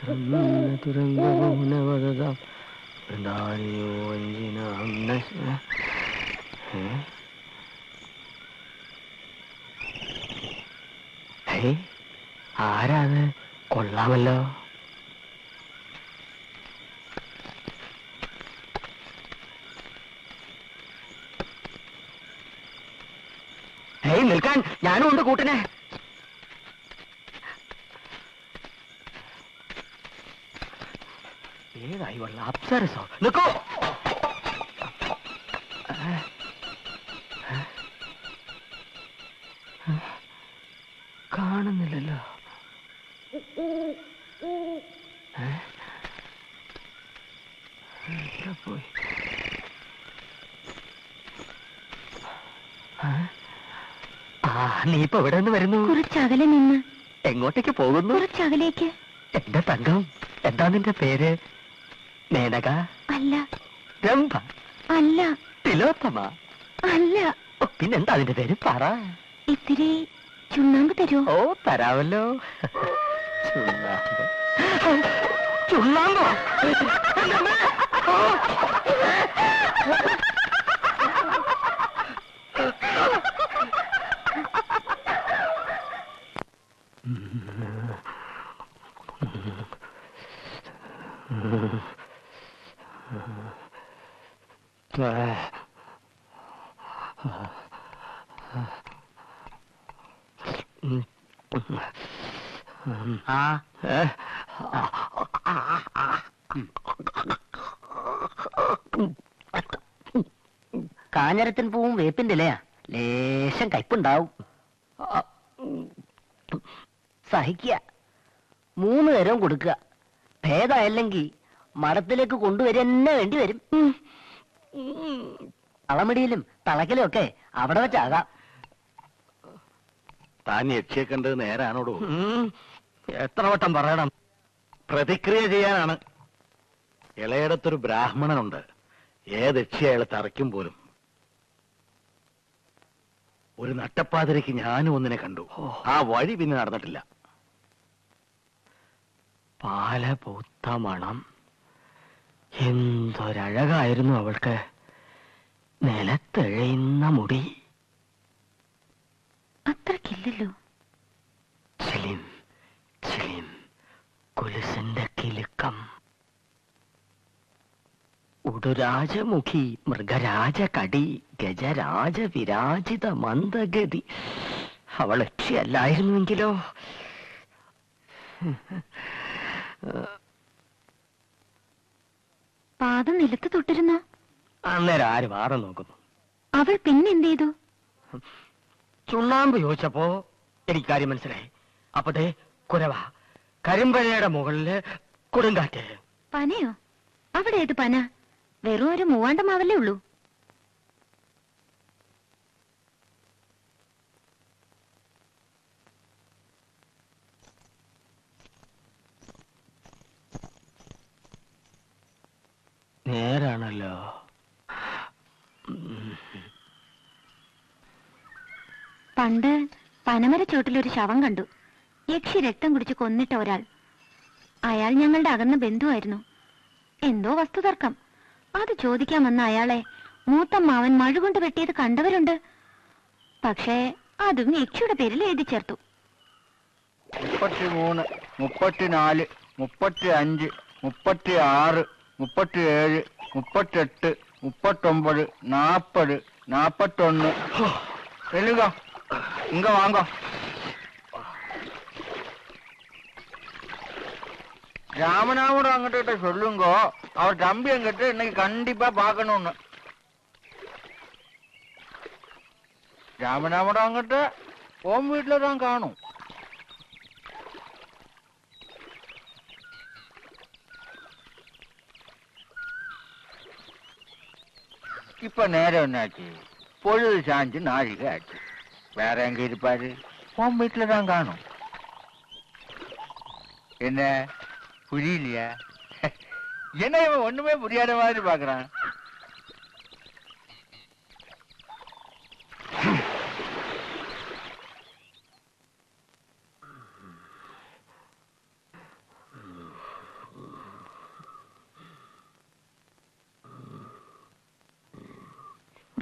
തുരങ്കപൂനവദതാം വൃന്ദാനിയോ വഞ്ചിനാം നശ- ഏ? ഹേ, ആരാത് കൊള്ളാമല്ലോ ഹേയ് നിൽക്കാൻ ഞാനും ഉണ്ട് കൂട്ടിനെ ഏതായി വള്ള അപ്സരസോ നിൽക്കോ കാണുന്നില്ലല്ലോ ഏ? എവിടെ പോയി ആ? ആ നീ ഇപ്പൊ എവിടെ നിന്ന് വരുന്നു കുറച്ചകലെ നിന്ന് എങ്ങോട്ടേക്ക് പോകുന്നു കുറച്ചകലേക്ക് എന്റെ തങ്കം എന്താ നിന്റെ പേര് മേനക അല്ല രംഭ അല്ല തിലോത്തമ അല്ല ഓ, പിന്നെന്താ അതിന്റെ പേര് പറ ഇത്തിരി ചുണ്ണാമ്പ് തരുമോ ഓ തരാമല്ലോ ചുണ്ണാമ്പ് ചുണ്ണാമ്പോ എന്റെ അമ്മേ! ഓ! ആ ഏ? കാഞ്ഞരത്തിൻ പൂവും വേപ്പിന്റെ ഇലയാ ലേശം കയ്പുണ്ടാവും സഹിക്കുക മൂന്ന് നേരവും കൊടുക്കുക ഭേദമല്ലെങ്കിൽ മഠത്തിലേക്ക് കൊണ്ടുവരിക തന്നെ വേണ്ടി വരും തളമിടിയിലും തളക്കലും ഒക്കെ അവിടെ വെച്ചാകാം താൻ യക്ഷിയെ കണ്ടത് നേരാണോടോ ഉം. എത്ര വട്ടം പറയണം പ്രതിക്രിയ ചെയ്യാനാണ് ഇളയിടത്തൊരു ബ്രാഹ്മണനുണ്ട് ഏത് യക്ഷി അയാളെ തറയ്ക്കും പോലും ഒരു നട്ടപ്പാതിരയ്ക്ക് ഞാനും ഒന്നിനെ കണ്ടു ആ വഴി പിന്നെ നടന്നിട്ടില്ല പാല പൂത്ത മണം എന്തൊരഴകായിരുന്നു അവൾക്ക് നിലത്തെഴയുന്ന മുടി അത്രക്കില്ലല്ലോ ചിലിം ചിലിം കുലുസിന്റെ കിലുക്കം ഉടുരാജമുഖി മൃഗരാജ കടി ഗജരാജ വിരാജിത മന്ദഗതി അവൾ യക്ഷിയല്ലായിരുന്നുവെങ്കിലോ പാദം നിലത്ത് തൊട്ടിരുന്നോ അന്നേരം ആര് മാറി നോക്കുന്നു അവൾ പിന്നെ എന്ത് ചെയ്തു ചുണ്ണാമ്പ് ചോദിച്ചപ്പോ എനിക്ക് കാര്യം മനസ്സിലായി അപ്പൊ ദേ കുരവ കരിമ്പഴയുടെ മുകളില് കൊടുങ്കാറ്റ് പനയോ അവിടെ ഏത് പന വെറും ഒരു മൂവാണ്ട മാവല്ലേ ഉള്ളൂ നേരാണല്ലോ പണ്ട് പനമര ചോട്ടിലൊരു ശവം കണ്ടു യക്ഷി രക്തം കുടിച്ച് കൊന്നിട്ട ഒരാൾ അയാൾ ഞങ്ങളുടെ അകന്ന ബന്ധുവായിരുന്നു എന്തോ വസ്തുതർക്കം അത് ചോദിക്കാൻ വന്ന അയാളെ മൂത്തമ്മാവൻ മഴ കൊണ്ട് വെട്ടിയത് കണ്ടവരുണ്ട് പക്ഷേ അതും യക്ഷിയുടെ പേരിൽ എഴുതി ചേർത്തു മുപ്പത്തിമൂന്ന് മുപ്പത്തിനാല് മുപ്പത്തി അഞ്ച് മുപ്പത്തി ആറ് മുപ്പത്തിയേഴ് മുപ്പത്തെട്ട് മുപ്പത്തൊമ്പത് നാപ്പത് നാപ്പത്തൊന്ന് എല്ലുക ഇങ്ക വാങ്ങോ ராமநாமோட அங்கிட்ட சொல்லுங்க அவர் தம்பி என்கிட்ட இன்னைக்கு கண்டிப்பா பார்க்கணும்னு ராமநாமோட அங்கிட்ட ஓம் வீட்டுல தான் காணும் இப்ப நேரம் என்னாச்சு பொழுது சாஞ்சு நாழிகை ஆச்சு வேற எங்க இருப்பாரு உன் வீட்டுல தான் காணும் என்ன புரியலையா என்ன இவன் ஒண்ணுமே புரியாத மாதிரி பாக்குறான்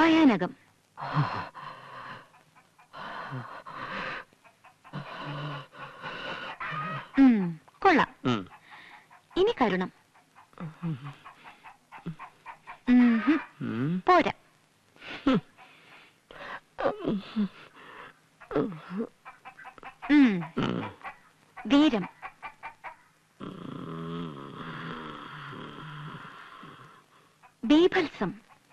ഭയാനകം ഉം, കൊള്ളാം ഉം. ഇനി കരുണം ഉം ഹും. ഉം. പോരാ ഉം, ഉം. വീരം ബീഭത്സം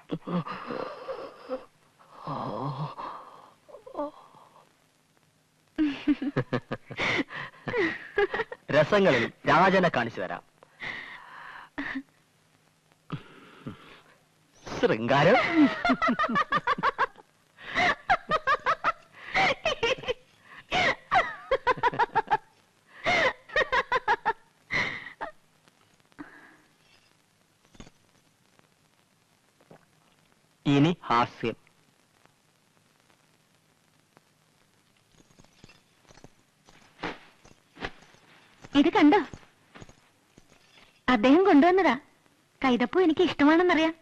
രസങ്ങളിൽ രാജനെ കാണിച്ചു തരാം ശൃംഗാരം ഇനി ഹാസ്യം ഇത് കണ്ടോ അദ്ദേഹം കൊണ്ടുവന്നതാ കൈതപ്പൂ എനിക്ക് ഇഷ്ടമാണെന്നറിയാം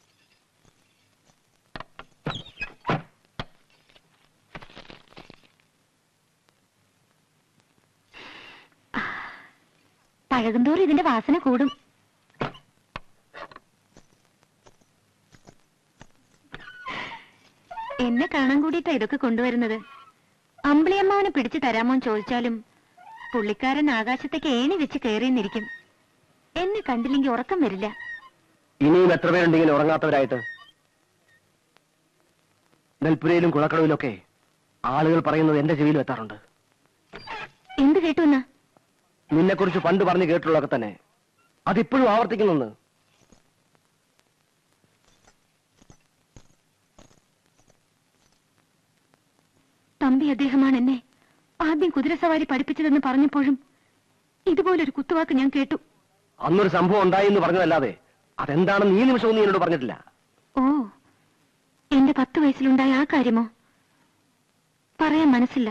പഴകുന്തോറും ഇതിന്റെ വാസന കൂടും എന്നെ കാണാൻ കൂടിയിട്ടാ ഇതൊക്കെ കൊണ്ടുവരുന്നത് അമ്പിളിയമ്മാവനെ പിടിച്ചു തരാമോന്ന് ചോദിച്ചാലും പുള്ളിക്കാരൻ ആകാശത്തേക്ക് ഏണി വെച്ച് കയറിയെന്നിരിക്കും എന്നെ കണ്ടില്ലെങ്കിൽ ഉറക്കം വരില്ല ഇനിയും എത്ര പേരുണ്ട് ഇങ്ങനെ ഉറങ്ങാത്തവരായിട്ട് നെൽപ്പുരയിലും കുളക്കടവിലൊക്കെ ആളുകൾ പറയുന്നത് എന്റെ ചെവിയിലും എത്താറുണ്ട് എന്ത് കേട്ടു എന്നാ നിന്നെക്കുറിച്ച് പണ്ട് പറഞ്ഞു കേട്ടുള്ളതൊക്കെ തന്നെ അതിപ്പോഴും ആവർത്തിക്കുന്നെന്ന് തമ്പി അദ്ദേഹമാണ് എന്നെ ആദ്യം കുതിരസവാരി പഠിപ്പിച്ചതെന്ന് പറഞ്ഞപ്പോഴും ഇതുപോലൊരു കുത്തുവാക്ക് ഞാൻ കേട്ടു അന്നൊരു സംഭവം ഉണ്ടായി എന്ന് പറഞ്ഞതല്ലാതെ അതെന്താണെന്ന് ഈ നിമിഷവും നീ എന്നോട് പറഞ്ഞിട്ടില്ല ഓ എന്റെ പത്ത് വയസ്സിലുണ്ടായ ആ കാര്യമോ പറയാൻ മനസ്സില്ല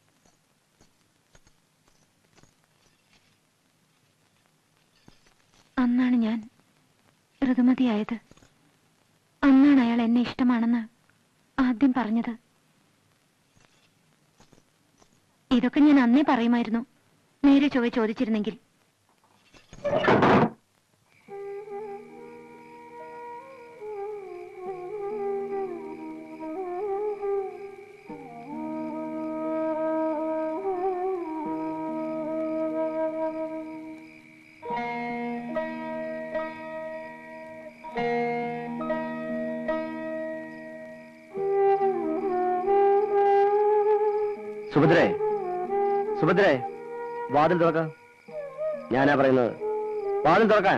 അന്നാണ് ഞാൻ ഋതുമതിയായത് അന്നാണ് അയാൾ എന്നെ ഇഷ്ടമാണെന്ന് ആദ്യം പറഞ്ഞത് ഇതൊക്കെ ഞാൻ അന്നേ പറയുമായിരുന്നു നേരെ ചൊവ്വെ ചോദിച്ചിരുന്നെങ്കിൽ സുഭദ്രേ സുഭദ്രേ വാതിൽ തുറക്കാം ഞാനാ പറയുന്നത് വാതിൽ തുറക്കാൻ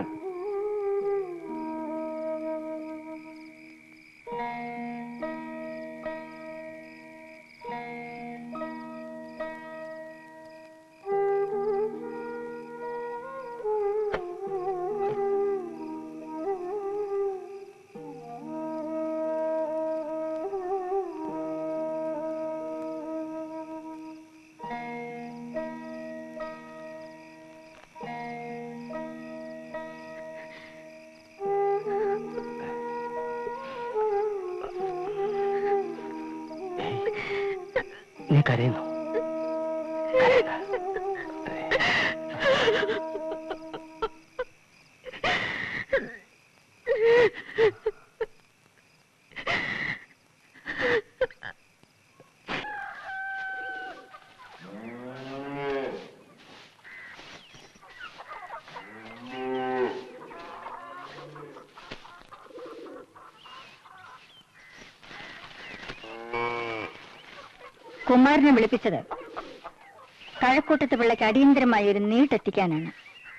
നീ കരയുന്നു കുമാരനെ വിളിപ്പിച്ചത് കഴക്കൂട്ടത്ത് പിള്ളയ്ക്ക് അടിയന്തരമായി ഒരു നീട്ടെത്തിക്കാനാണ്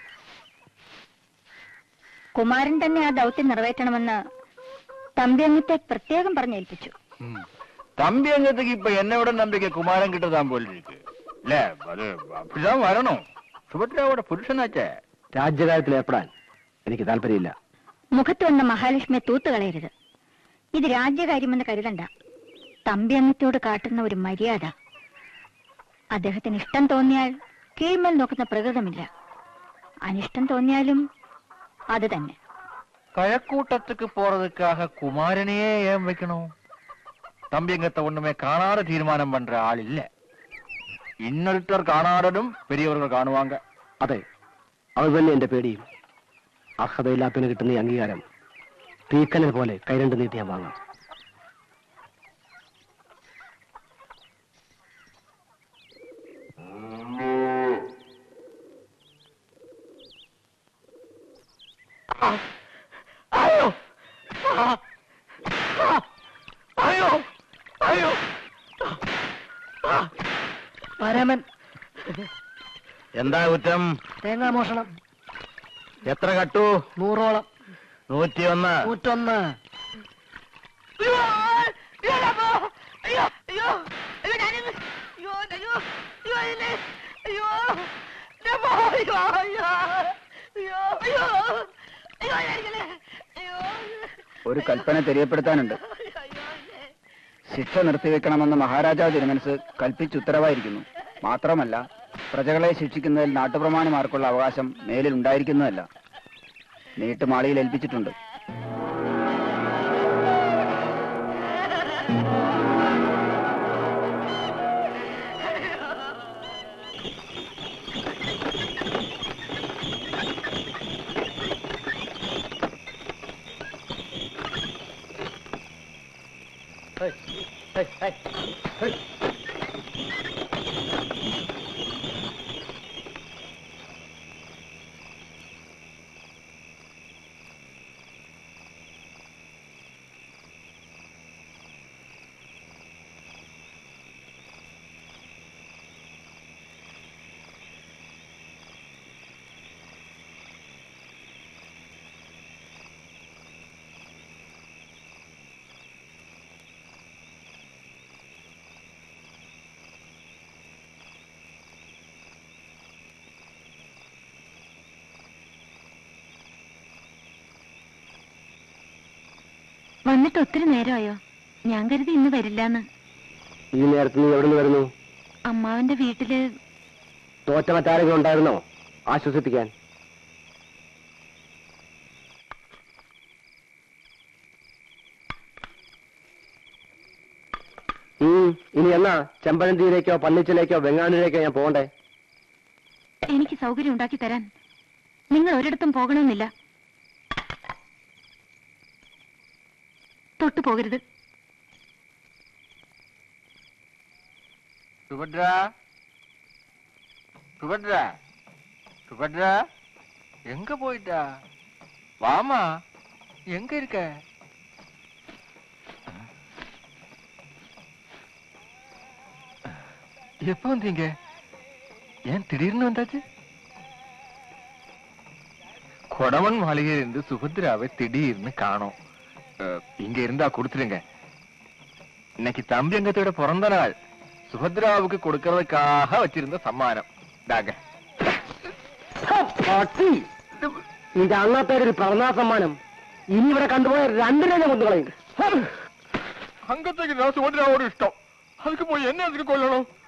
കുമാരൻ തന്നെ ആ ദൗത്യം നിറവേറ്റണമെന്ന് തമ്പിയങ്ങത്തെ പ്രത്യേകം പറഞ്ഞേൽപ്പിച്ചു ம். தம்பி அங்கத்துக்கு இப்ப என்னோட நம்பிக்கை குமாரன் கிட்ட தான் போல இருக்கு இல்ல அது அப்படிதான் வரணும் சுபத்ராவோட புருஷனாச்சே രാജ്യകാര്യത്തിൽ ഏർപ്പെടാൻ എനിക്ക് താല്പര്യമില്ല മുഖത്ത് വന്ന മഹാലക്ഷ്മിയെ തൂത്തുകളയരുത് ഇത് രാജ്യകാര്യമെന്ന് കരുതണ്ട തമ്പി അംഗത്തോട് കാട്ടുന്ന ഒരു മര്യാദ അദ്ദേഹത്തിന് ഇഷ്ടം തോന്നിയാൽ കീഴ്മേൽ നോക്കുന്ന പ്രകൃതമില്ല അനിഷ്ടം തോന്നിയാലും അത് തന്നെ கழக்கூட்டத்துக்கு போறதுக்காக குமாரனையே ஏன் வைக்கணும் தம்பியங்கத்தை ஒண்ணுமே காணாத தீர்மானம் பண்ற ஆள் இல்ல இன்னொருத்தர் കാണാടനും പെരിയവர்கள் കാണുവാങ്ക അതെ അത് തന്നെ എന്റെ പേടിയും അർഹതയില്ലാത്തതിന് കിട്ടുന്ന ഈ അംഗീകാരം തീക്കനൽ പോലെ കൈരണ്ട് നീട്ടി ഞാൻ വാങ്ങാം അയ്യോ അയ്യോ അയ്യോ പരമൻ എന്താ കുറ്റം തേങ്ങാ മോഷണം എത്ര കട്ടു നൂറോളം നൂറ്റിയൊന്ന് നൂറ്റൊന്ന് ഒരു കൽപ്പന തെரியപ്പെടുത്താനുണ്ട് ശിക്ഷ നിർത്തിവെക്കണമെന്ന് മഹാരാജാവ് തിരുമനസ് കൽപ്പിച്ചുത്തരവായിരിക്കുന്നു മാത്രമല്ല പ്രജകളെ ശിക്ഷിക്കുന്നതിൽ നാട്ടുപ്രമാണിമാർക്കുള്ള അവകാശം മേലിൽ ഉണ്ടായിരിക്കുന്നതല്ല നീട്ടുമാളിയിൽ ഏൽപ്പിച്ചിട്ടുണ്ട് വന്നിട്ട് ഒത്തിരി നേരമായോ ഞാൻ കരുതി ഇന്ന് വരില്ലാന്ന് ഈ നേരത്ത് നീ എവിടെ നിന്ന് വരുന്നു അമ്മാവന്റെ വീട്ടില് തോറ്റ മറ്റാരെങ്കിലും ഉണ്ടായിരുന്നോ ആശ്വസിപ്പിക്കാൻ ഉം, ഇനി എന്നാ ചെമ്പഴന്തിയിലേക്കോ പന്നിച്ചിലേക്കോ വെങ്ങാനൂരിലേക്കോ ഞാൻ പോകണ്ടേ എനിക്ക് സൗകര്യം ഉണ്ടാക്കി തരാൻ നിങ്ങൾ ഒരിടത്തും പോകണമെന്നില്ല തൊട്ടു പോകരുത് സുഭദ്ര സുഭദ്ര സുഭദ്ര எங்க போயிட்டா வாமா எங்க இருக்க எப்ப வந்தீங்க ஏன் திடீர்னு வந்தாச்சு கொடவன் மாளிகையில் இருந்து சுபத்ராவை திடீர்னு காணோம் அஹ், இங்க இருந்தா கொடுத்துருங்க இன்னைக்கு தம்பி அங்கத்தோட பிறந்த நாள் சுபத்ராவுக்கு கொடுக்கறதுக்காக வச்சிருந்த சம்மானம் தாங்க പട്ടി നിന്റെ അന്നത്തെ ഒരു പിറന്നാ സമ്മാനം ഇനി ഇവിടെ കണ്ടുപോയ രണ്ടിനെ ഞാൻ കൊന്നുകളയും அங்கத்துக்கு நான் சுபத்ராவோட இஷ்டம் அதுக்கு போய் என்ன எதுக்கு கொள்ளணும்